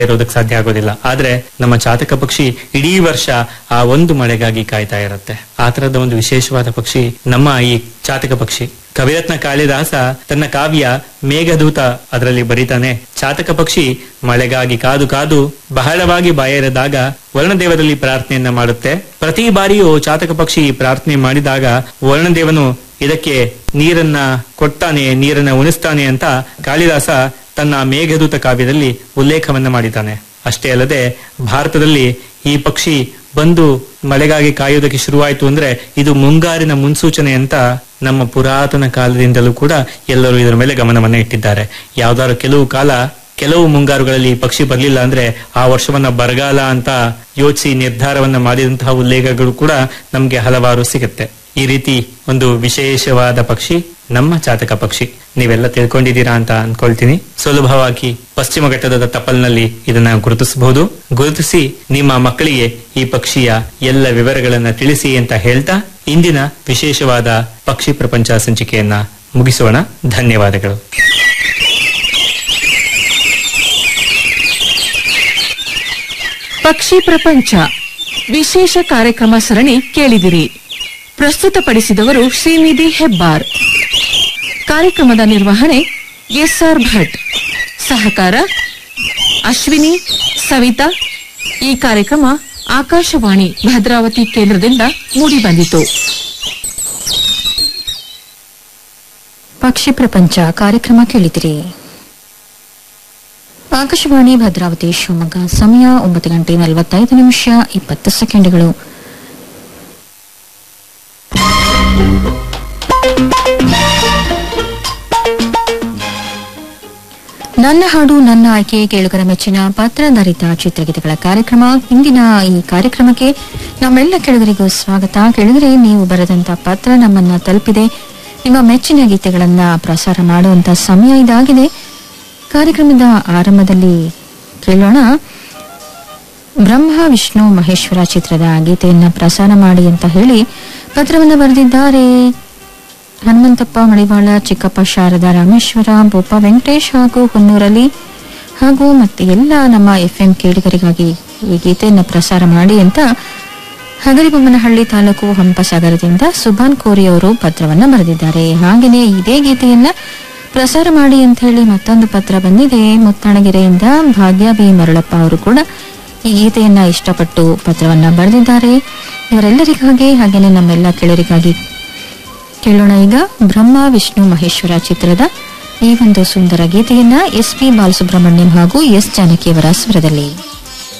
ಇರೋದಕ್ಕೆ ಸಾಧ್ಯ ಆಗೋದಿಲ್ಲ ಆದ್ರೆ ನಮ್ಮ ಚಾತಕ ಪಕ್ಷಿ ಇಡೀ ವರ್ಷ ಆ ಒಂದು ಮಳೆಗಾಗಿ ಕಾಯ್ತಾ ಇರುತ್ತೆ ಆ ತರದ ಒಂದು ವಿಶೇಷವಾದ ಪಕ್ಷಿ ನಮ್ಮ ಈ ಚಾತಕ ಪಕ್ಷಿ ಕವಿರತ್ನ ಕಾಳಿದಾಸ ತನ್ನ ಕಾವ್ಯ ಮೇಘದೂತ ಅದರಲ್ಲಿ ಬರೀತಾನೆ ಚಾತಕ ಪಕ್ಷಿ ಮಳೆಗಾಗಿ ಕಾದು ಕಾದು ಬಹಳವಾಗಿ ಬಾಯೆರೆದಾಗ ವರ್ಣದೇವರಲ್ಲಿ ಪ್ರಾರ್ಥನೆಯನ್ನ ಮಾಡುತ್ತೆ ಪ್ರತಿ ಬಾರಿಯೂ ಚಾತಕ ಪಕ್ಷಿ ಪ್ರಾರ್ಥನೆ ಮಾಡಿದಾಗ ವರ್ಣದೇವನು ಇದಕ್ಕೆ ನೀರನ್ನ ಕೊಡ್ತಾನೆ ನೀರನ್ನ ಉಣಿಸ್ತಾನೆ ಅಂತ ಕಾಳಿದಾಸ ತನ್ನ ಮೇಘದೂತ ಕಾವ್ಯದಲ್ಲಿ ಉಲ್ಲೇಖವನ್ನ ಮಾಡಿದ್ದಾನೆ ಅಷ್ಟೇ ಅಲ್ಲದೆ ಭಾರತದಲ್ಲಿ ಈ ಪಕ್ಷಿ ಬಂದು ಮಳೆಗಾಗಿ ಕಾಯುವುದಕ್ಕೆ ಶುರುವಾಯಿತು ಅಂದ್ರೆ ಇದು ಮುಂಗಾರಿನ ಮುನ್ಸೂಚನೆ ಅಂತ ನಮ್ಮ ಪುರಾತನ ಕಾಲದಿಂದಲೂ ಕೂಡ ಎಲ್ಲರೂ ಇದರ ಮೇಲೆ ಗಮನವನ್ನ ಇಟ್ಟಿದ್ದಾರೆ ಯಾವ್ದಾದ್ರು ಕೆಲವು ಕಾಲ ಕೆಲವು ಮುಂಗಾರುಗಳಲ್ಲಿ ಈ ಪಕ್ಷಿ ಬರಲಿಲ್ಲ ಅಂದ್ರೆ ಆ ವರ್ಷವನ್ನ ಬರಗಾಲ ಅಂತ ಯೋಚಿಸಿ ನಿರ್ಧಾರವನ್ನ ಮಾಡಿದಂತಹ ಉಲ್ಲೇಖಗಳು ಕೂಡ ನಮ್ಗೆ ಹಲವಾರು ಸಿಗುತ್ತೆ ಈ ರೀತಿ ಒಂದು ವಿಶೇಷವಾದ ಪಕ್ಷಿ ನಮ್ಮ ಚಾತಕ ಪಕ್ಷಿ ನೀವೆಲ್ಲ ತಿಳ್ಕೊಂಡಿದ್ದೀರಾ ಅಂತ ಅನ್ಕೊಳ್ತೀನಿ ಸುಲಭವಾಗಿ ಪಶ್ಚಿಮ ಘಟ್ಟದ ತಪ್ಪಲ್ನಲ್ಲಿ ಇದನ್ನ ಗುರುತಿಸಬಹುದು ಗುರುತಿಸಿ ನಿಮ್ಮ ಮಕ್ಕಳಿಗೆ ಈ ಪಕ್ಷಿಯ ಎಲ್ಲ ವಿವರಗಳನ್ನ ತಿಳಿಸಿ ಅಂತ ಹೇಳ್ತಾ ಇಂದಿನ ವಿಶೇಷವಾದ ಪಕ್ಷಿ ಪ್ರಪಂಚ ಸಂಚಿಕೆಯನ್ನ ಮುಗಿಸೋಣ ಧನ್ಯವಾದಗಳು ಪಕ್ಷಿ ಪ್ರಪಂಚ ವಿಶೇಷ ಕಾರ್ಯಕ್ರಮ ಸರಣಿ ಕೇಳಿದಿರಿ ಪ್ರಸ್ತುತಪಡಿಸಿದವರು ಶ್ರೀನಿಧಿ ಹೆಬ್ಬಾರ್ ಕಾರ್ಯಕ್ರಮದ ನಿರ್ವಹಣೆ ಎಸ್ಆರ್ ಭಟ್ ಸಹಕಾರ ಅಶ್ವಿನಿ ಸವಿತಾ ಈ ಕಾರ್ಯಕ್ರಮ ಆಕಾಶವಾಣಿ ಭದ್ರಾವತಿ ಕೇಂದ್ರದಿಂದ ಮೂಡಿಬಂದಿತು ಪಕ್ಷಿ ಪ್ರಪಂಚ ಕಾರ್ಯಕ್ರಮ ಕೇಳಿದಿರಿ ಆಕಾಶವಾಣಿ ಭದ್ರಾವತಿ ಶಿವಮೊಗ್ಗ ಸಮಯ ಒಂಬತ್ತು ಗಂಟೆ ನಲವತ್ತೈದು ನಿಮಿಷ ಇಪ್ಪತ್ತು ಸೆಕೆಂಡ್ಗಳು ನನ್ನ ಹಾಡು ನನ್ನ ಆಯ್ಕೆ ಕೇಳುಗರ ಮೆಚ್ಚಿನ ಪತ್ರಧಾರಿತ ಚಿತ್ರಗೀತೆಗಳ ಕಾರ್ಯಕ್ರಮ ಇಂದಿನ ಈ ಕಾರ್ಯಕ್ರಮಕ್ಕೆ ನಮ್ಮೆಲ್ಲ ಕೆಳಗರಿಗೂ ಸ್ವಾಗತ ಕೆಳಗರೆ ನೀವು ಬರೆದಂತ ಪತ್ರ ನಮ್ಮನ್ನ ತಲುಪಿದೆ ನಿಮ್ಮ ಮೆಚ್ಚಿನ ಗೀತೆಗಳನ್ನ ಪ್ರಸಾರ ಮಾಡುವಂತ ಸಮಯ ಇದಾಗಿದೆ ಕಾರ್ಯಕ್ರಮದ ಆರಂಭದಲ್ಲಿ ಕೇಳೋಣ ಬ್ರಹ್ಮ ವಿಷ್ಣು ಮಹೇಶ್ವರ ಚಿತ್ರದ ಗೀತೆಯನ್ನ ಪ್ರಸಾರ ಮಾಡಿ ಅಂತ ಹೇಳಿ ಪತ್ರವನ್ನು ಬರೆದಿದ್ದಾರೆ ಹನುಮಂತಪ್ಪ ಮಡಿವಾಳ ಚಿಕ್ಕಪ್ಪ ಶಾರದಾ ರಾಮೇಶ್ವರ ಬೋಪ ವೆಂಕಟೇಶ್ ಹಾಗೂ ಹೊನ್ನೂರಲ್ಲಿ ಹಾಗೂ ಮತ್ತೆ ಎಲ್ಲ ನಮ್ಮ ಎಫ್ ಎಂ ಕೇಳಿಗರಿಗಾಗಿ ಈ ಗೀತೆಯನ್ನು ಪ್ರಸಾರ ಮಾಡಿ ಅಂತ ಹಗರಿಬೊಮ್ಮನಹಳ್ಳಿ ತಾಲೂಕು ಹಂಪಸಾಗರದಿಂದ ಸುಭಾನ್ ಕೋರಿ ಅವರು ಪತ್ರವನ್ನ ಬರೆದಿದ್ದಾರೆ ಹಾಗೆಯೇ ಇದೇ ಗೀತೆಯನ್ನ ಪ್ರಸಾರ ಮಾಡಿ ಅಂತ ಹೇಳಿ ಮತ್ತೊಂದು ಪತ್ರ ಬಂದಿದೆ ಮುತ್ತಣಗೆರೆಯಿಂದ ಭಾಗ್ಯ ಬಿ ಮರಳಪ್ಪ ಅವರು ಕೂಡ ಈ ಗೀತೆಯನ್ನ ಇಷ್ಟಪಟ್ಟು ಪತ್ರವನ್ನ ಬರೆದಿದ್ದಾರೆ ಇವರೆಲ್ಲರಿಗಾಗಿ ಹಾಗೇನೆ ನಮ್ಮೆಲ್ಲ ಕೆಳರಿಗಾಗಿ ಕೇಳೋಣ ಈಗ ಬ್ರಹ್ಮ ವಿಷ್ಣು ಮಹೇಶ್ವರ ಚಿತ್ರದ ಈ ಒಂದು ಸುಂದರ ಗೀತೆಯನ್ನ ಎಸ್ ಪಿ ಬಾಲಸುಬ್ರಹ್ಮಣ್ಯಂ ಹಾಗೂ ಎಸ್ ಜಾನಕಿಯವರ ಸ್ವರದಲ್ಲಿ